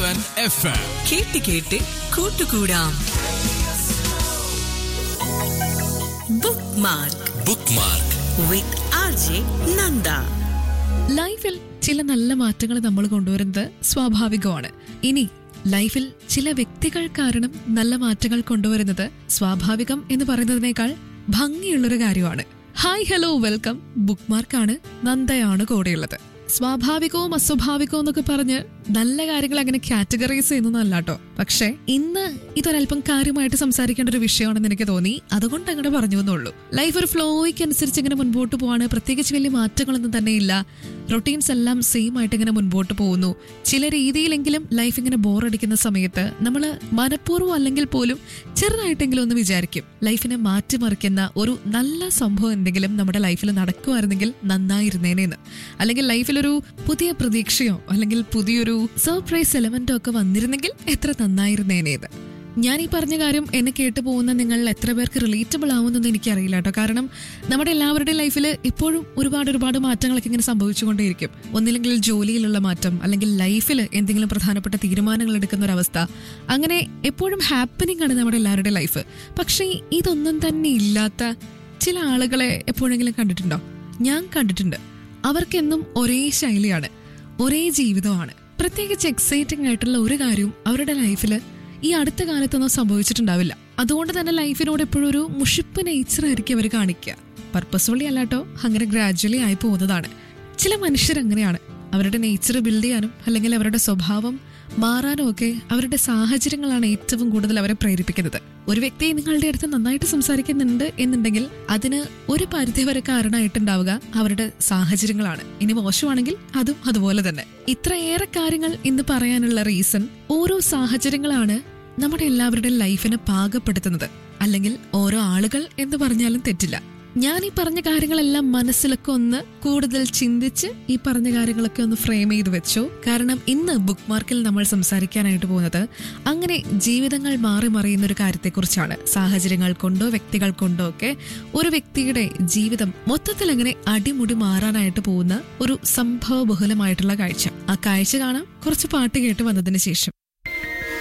seven F M കേട്ട് കേട്ട് കൂട്ടുകൂടാം bookmark bookmark with R J Nanda ലൈഫിൽ ചില നല്ല മാറ്റങ്ങൾ നമ്മൾ കൊണ്ടുവരുന്നത് സ്വാഭാവികമാണ് ഇനി ലൈഫിൽ ചില വ്യക്തികൾ കാരണം നല്ല മാറ്റങ്ങൾ കൊണ്ടുവരുന്നത് സ്വാഭാവികം എന്ന് പറയുന്നതിനേക്കാൾ ഭംഗിയുള്ളൊരു കാര്യമാണ് ഹായ് ഹലോ വെൽക്കം ബുക്ക് മാർക്കാണ് നന്ദയാണ് കൂടെയുള്ളത് സ്വാഭാവികവും അസ്വാഭാവികവും എന്നൊക്കെ പറഞ്ഞ് നല്ല കാര്യങ്ങൾ അങ്ങനെ കാറ്റഗറൈസ് ചെയ്യുന്നതല്ല കേട്ടോ പക്ഷെ ഇന്ന് ഇതൊരല്പം കാര്യമായിട്ട് സംസാരിക്കേണ്ട ഒരു വിഷയമാണെന്ന് എനിക്ക് തോന്നി അതുകൊണ്ട് അങ്ങനെ പറഞ്ഞു എന്നുള്ളൂ ലൈഫ് ഒരു ഫ്ലോയ്ക്ക് അനുസരിച്ച് ഇങ്ങനെ മുൻപോട്ട് പോവാണ് പ്രത്യേകിച്ച് വലിയ മാറ്റങ്ങളൊന്നും തന്നെ ഇല്ല റൊട്ടീൻസ് എല്ലാം സെയിം ആയിട്ട് ഇങ്ങനെ മുൻപോട്ട് പോകുന്നു ചില രീതിയിലെങ്കിലും ലൈഫ് ഇങ്ങനെ ബോറടിക്കുന്ന സമയത്ത് നമ്മൾ മനഃപൂർവ്വം അല്ലെങ്കിൽ പോലും ചെറുതായിട്ടെങ്കിലും ഒന്ന് വിചാരിക്കും ലൈഫിനെ മാറ്റിമറിക്കുന്ന ഒരു നല്ല സംഭവം എന്തെങ്കിലും നമ്മുടെ ലൈഫിൽ നടക്കുമായിരുന്നെങ്കിൽ നന്നായിരുന്നേനേന്ന് അല്ലെങ്കിൽ ലൈഫിലൊരു പുതിയ പ്രതീക്ഷയോ അല്ലെങ്കിൽ പുതിയൊരു സർപ്രൈസ് എലമെന്റോ ഒക്കെ വന്നിരുന്നെങ്കിൽ എത്ര നന്നായിരുന്നേനേത് ഞാൻ ഈ പറഞ്ഞ കാര്യം എന്നെ കേട്ടു പോകുന്ന നിങ്ങൾ എത്ര പേർക്ക് റിലേറ്റബിൾ ആവുമെന്നൊന്നും എനിക്കറിയില്ല കേട്ടോ കാരണം നമ്മുടെ എല്ലാവരുടെയും ലൈഫിൽ ഇപ്പോഴും ഒരുപാട് ഒരുപാട് മാറ്റങ്ങളൊക്കെ ഇങ്ങനെ സംഭവിച്ചുകൊണ്ടേയിരിക്കും ഒന്നില്ലെങ്കിൽ ജോലിയിലുള്ള മാറ്റം അല്ലെങ്കിൽ ലൈഫിൽ എന്തെങ്കിലും പ്രധാനപ്പെട്ട തീരുമാനങ്ങൾ എടുക്കുന്ന ഒരു അവസ്ഥ അങ്ങനെ എപ്പോഴും ഹാപ്പനിങ് ആണ് നമ്മുടെ എല്ലാവരുടെയും ലൈഫ് പക്ഷേ ഇതൊന്നും തന്നെ ഇല്ലാത്ത ചില ആളുകളെ എപ്പോഴെങ്കിലും കണ്ടിട്ടുണ്ടോ ഞാൻ കണ്ടിട്ടുണ്ട് അവർക്കെന്നും ഒരേ ശൈലിയാണ് ഒരേ ജീവിതമാണ് പ്രത്യേകിച്ച് എക്സൈറ്റിംഗ് ആയിട്ടുള്ള ഒരു കാര്യവും അവരുടെ ലൈഫിൽ ഈ അടുത്ത കാലത്തൊന്നും സംഭവിച്ചിട്ടുണ്ടാവില്ല അതുകൊണ്ട് തന്നെ ലൈഫിനോട് എപ്പോഴും ഒരു മുഷിപ്പ് നേച്ചർ ആയിരിക്കും അവർ കാണിക്കുക പർപ്പസ്ഫുള്ളി അല്ലാട്ടോ അങ്ങനെ ഗ്രാജ്വലി ആയി പോകുന്നതാണ് ചില മനുഷ്യർ അങ്ങനെയാണ് അവരുടെ നേച്ചർ ബിൽഡ് ചെയ്യാനും അല്ലെങ്കിൽ അവരുടെ സ്വഭാവം മാറാനും ഒക്കെ അവരുടെ സാഹചര്യങ്ങളാണ് ഏറ്റവും കൂടുതൽ അവരെ പ്രേരിപ്പിക്കുന്നത് ഒരു വ്യക്തി നിങ്ങളുടെ അടുത്ത് നന്നായിട്ട് സംസാരിക്കുന്നുണ്ട് എന്നുണ്ടെങ്കിൽ അതിന് ഒരു പരിധിവരെ കാരണമായിട്ടുണ്ടാവുക അവരുടെ സാഹചര്യങ്ങളാണ് ഇനി മോശമാണെങ്കിൽ അതും അതുപോലെ തന്നെ ഇത്രയേറെ കാര്യങ്ങൾ ഇന്ന് പറയാനുള്ള റീസൺ ഓരോ സാഹചര്യങ്ങളാണ് നമ്മുടെ എല്ലാവരുടെയും ലൈഫിനെ പാകപ്പെടുത്തുന്നത് അല്ലെങ്കിൽ ഓരോ ആളുകൾ എന്ന് പറഞ്ഞാലും തെറ്റില്ല ഞാൻ ഈ പറഞ്ഞ കാര്യങ്ങളെല്ലാം മനസ്സിലൊക്കെ ഒന്ന് കൂടുതൽ ചിന്തിച്ച് ഈ പറഞ്ഞ കാര്യങ്ങളൊക്കെ ഒന്ന് ഫ്രെയിം ചെയ്ത് വെച്ചു കാരണം ഇന്ന് ബുക്ക് മാർക്കിൽ നമ്മൾ സംസാരിക്കാനായിട്ട് പോകുന്നത് അങ്ങനെ ജീവിതങ്ങൾ മാറി മറിയുന്ന ഒരു കാര്യത്തെക്കുറിച്ചാണ് സാഹചര്യങ്ങൾ കൊണ്ടോ വ്യക്തികൾ കൊണ്ടോ ഒക്കെ ഒരു വ്യക്തിയുടെ ജീവിതം മൊത്തത്തിൽ അങ്ങനെ അടിമുടി മാറാനായിട്ട് പോകുന്ന ഒരു സംഭവ ബഹുലമായിട്ടുള്ള കാഴ്ച ആ കാഴ്ച കാണാം കുറച്ച് പാട്ട് കേട്ട് വന്നതിന് ശേഷം